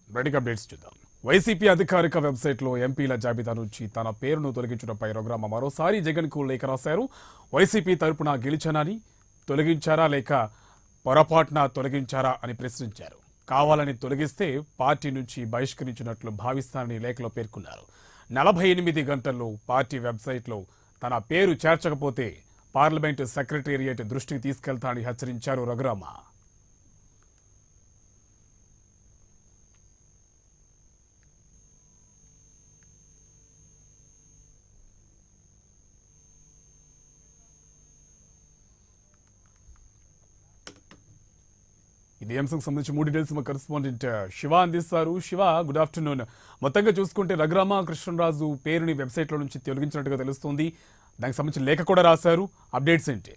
breaking updates చూద్దాం YCP అధికారిక వెబ్సైట్లో ఎంపీల జాబితా నుంచి తన పేరును తొలగించడంపై రఘురామ మరోసారి జగన్ కు లేఖ రాశారు వైసీపీ తరపున గెలిచానని తొలగించారా లేక పొరపాటున తొలగించారా అని ప్రశ్నించారు కావాలని తొలగిస్తే పార్టీ నుంచి బహిష్కరించినట్లు భావిస్తానని లేఖలో పేర్కొన్నారు నలభై ఎనిమిది గంటల్లో పార్టీ వెబ్సైట్లో తన పేరు చేర్చకపోతే పార్లమెంటు సెక్రటేరియట్ దృష్టికి తీసుకెళ్తానని హెచ్చరించారు రఘురామ ఇది అంశం సంబంధించి మూడు డీటెయిల్స్ మా కరెస్పాండెంట్ శివ అందిస్తారు శివ గుడ్ ఆఫ్టర్నూన్ మొత్తంగా చూసుకుంటే రఘురామ కృష్ణరాజు పేరుని వెబ్సైట్లో నుంచి తొలగించినట్టుగా తెలుస్తోంది దానికి సంబంధించి లేఖ కూడా రాశారు అప్డేట్స్ ఏంటి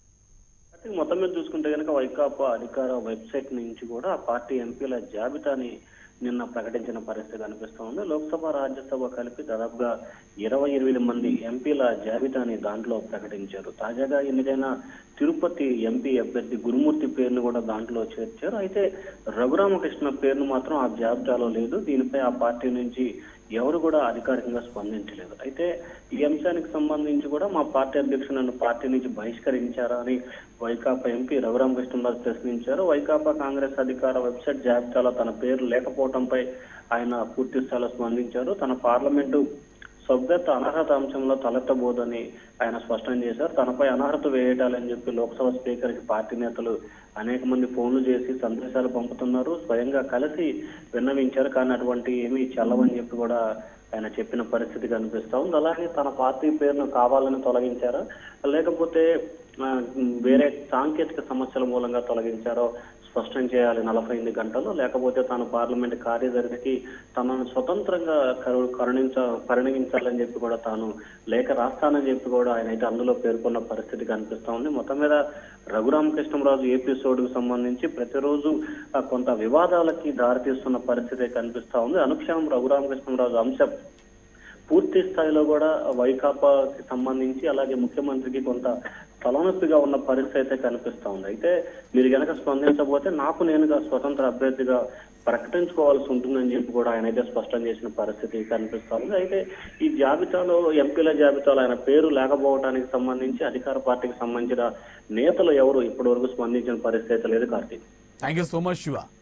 అయితే మొత్తం మీద చూసుకుంటే కనుక వైకాపా అధికార వెబ్సైట్ నుంచి కూడా ఆ పార్టీ ఎంపీల జాబితాని నిన్న ప్రకటించిన పరిస్థితి కనిపిస్తూ ఉంది లోక్సభ రాజ్యసభ కలిపి దాదాపుగా ఇరవై ఎనిమిది మంది ఎంపీల జాబితాని దాంట్లో ప్రకటించారు తాజాగా ఎన్నికైన తిరుపతి ఎంపీ అభ్యర్థి గురుమూర్తి పేరును కూడా దాంట్లో చేర్చారు అయితే రఘురామకృష్ణ పేరును మాత్రం ఆ జాబితాలో లేదు దీనిపై ఆ పార్టీ నుంచి ఎవరు కూడా అధికారికంగా స్పందించలేదు అయితే ఈ అంశానికి సంబంధించి కూడా మా పార్టీ అధ్యక్షుడు నన్ను పార్టీ నుంచి బహిష్కరించారా అని వైకాపా ఎంపీ రఘురామకృష్ణరాజు ప్రశ్నించారు వైకాపా కాంగ్రెస్ అధికార వెబ్సైట్ జాబితాలో తన పేరు లేకపోవడంపై ఆయన పూర్తి స్థాయిలో స్పందించారు తన పార్లమెంటు సభ్యత్వ అనర్హత అంశంలో తలెత్తబోదని ఆయన స్పష్టం చేశారు తనపై అనర్హత వేయటాలని చెప్పి లోక్సభ స్పీకర్ కి పార్టీ నేతలు అనేక మంది ఫోన్లు చేసి సందేశాలు పంపుతున్నారు స్వయంగా కలిసి విన్నవించారు కానీ అటువంటి ఏమీ చల్లవని చెప్పి కూడా ఆయన చెప్పిన పరిస్థితి కనిపిస్తా ఉంది అలాగే తన పార్టీ పేరును కావాలని తొలగించారా లేకపోతే ఆ, వేరే సాంకేతిక సమస్యల మూలంగా తొలగించారో స్పష్టం చేయాలి నలభై ఎనిమిది గంటలు లేకపోతే తాను పార్లమెంట్ కార్యదర్శికి తనను స్వతంత్రంగా కరు- కరుణించ పరిణమించాలని చెప్పి కూడా తాను లేఖ రాస్తానని చెప్పి కూడా ఆయన అయితే అందులో పేర్కొన్న పరిస్థితి కనిపిస్తా ఉంది మొత్తం మీద రఘురామకృష్ణరాజు ఎపిసోడ్కు సంబంధించి ప్రతిరోజు ఆ, కొంత వివాదాలకి దారితీస్తున్న పరిస్థితి కనిపిస్తా ఉంది అనుక్షణం రఘురామకృష్ణరాజు అంశం పూర్తి స్థాయిలో కూడా వైకాపాకి సంబంధించి అలాగే ముఖ్యమంత్రికి కొంత తలనొప్పిగా ఉన్న పరిస్థితి అయితే కనిపిస్తా ఉంది అయితే మీరు గనక స్పందించబోతే నాకు నేనుగా స్వతంత్ర అభ్యర్థిగా ప్రకటించుకోవాల్సి ఉంటుందని చెప్పి కూడా ఆయన అయితే స్పష్టం చేసిన పరిస్థితి కనిపిస్తా ఉంది అయితే ఈ జాబితాలో ఎంపీల జాబితాలో ఆయన పేరు లేకపోవడానికి సంబంధించి అధికార పార్టీకి సంబంధించిన నేతలు ఎవరు ఇప్పటి వరకు స్పందించిన పరిస్థితి అయితే లేదు Karthik thank you so much Shiva